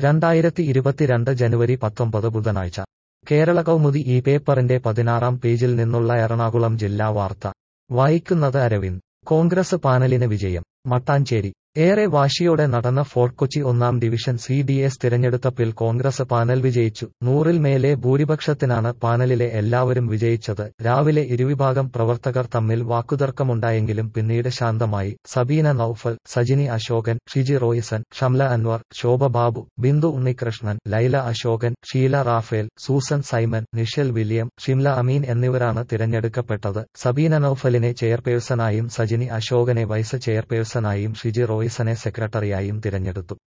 രണ്ടായിരത്തി ഇരുപത്തിരണ്ട് ജനുവരി പത്തൊമ്പത് ബുധനാഴ്ച കേരള കൗമുദി ഈ പേപ്പറിന്റെ പതിനാറാം പേജിൽ നിന്നുള്ള എറണാകുളം ജില്ലാ വാർത്ത വായിക്കുന്നത് അരവിന്ദ് കോൺഗ്രസ് പാനലിന് വിജയം മട്ടാഞ്ചേരി ഏറെ വാശിയോടെ നടന്ന ഫോർട്ട് കൊച്ചി ഒന്നാം ഡിവിഷൻ സി ഡി എസ് തിരഞ്ഞെടുത്തപ്പിൽ കോൺഗ്രസ് പാനൽ വിജയിച്ചു നൂറിൽ മേലെ ഭൂരിപക്ഷത്തിനാണ് പാനലിലെ എല്ലാവരും വിജയിച്ചത് രാവിലെ ഇരുവിഭാഗം പ്രവർത്തകർ തമ്മിൽ വാക്കുതർക്കമുണ്ടായെങ്കിലും പിന്നീട് ശാന്തമായി Sabeena Noufal Sajini Ashokan Shiji Roison Shamla Anwar Shobha Babu Bindu Unnikrishnan Laila Ashokan Sheela Raphael Susan Simon Nishal William Shimla Ameen എന്നിവരാണ് തിരഞ്ഞെടുക്കപ്പെട്ടത് സബീന നൌഫലിനെ ചെയർപേഴ്സണായും സജിനി അശോകനെ വൈസ് ചെയർപേഴ്സണായും ഷിജി റോയിസനെ സെക്രട്ടറിയായും തിരഞ്ഞെടുത്തു